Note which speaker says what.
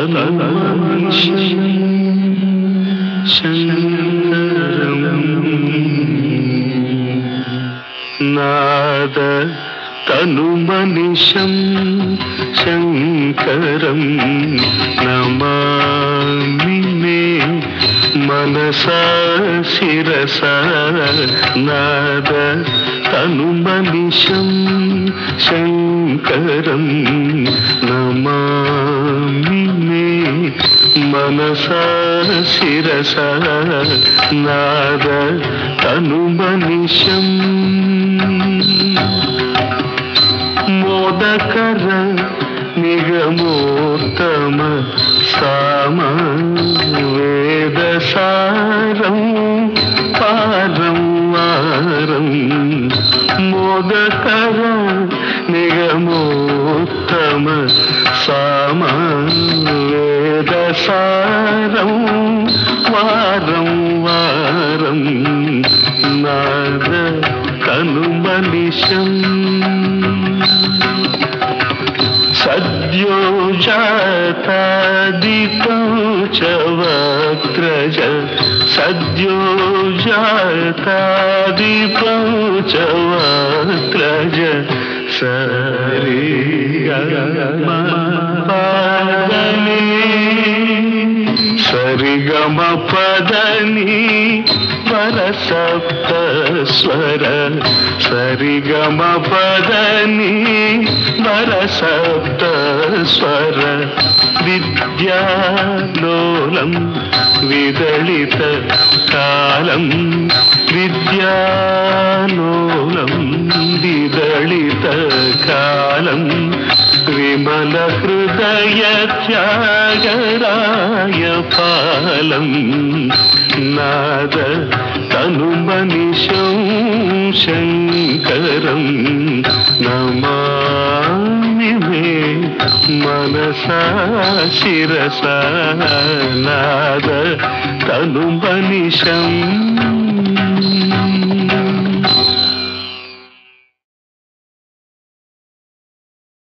Speaker 1: తనుమనిషం శంకరం నాద తనుమనిషం శంకరం నమామి మే మనసా శిరస నాద తనుమనిషం శంకరం నమామి మే మనసా శిరస నాద తనుమనిషం మోదకర నిగమోత్తమ సామ వేద సారం పారం వారం మోదకర నిగమోత్తమ సామ వేద సారం వారం వారం నాద కనుమనిషం సద్యో జాతాదితో చ వక్త్రజ సద్యో జాతాదితో చ వక్త్రజ సరి సరిగమ పదని పర సప్త స్వర సరిగమ పదని వర సప్త స్వర విద్యాలోలం విదళిత కాలం విద్యాలోలం విదళిత కాలం విమల హృదయ త్యాగరాయ పాలం నాద తనుమనిషం శంకరం నమామి మే మనసా శిరస నాద తనుమనిషం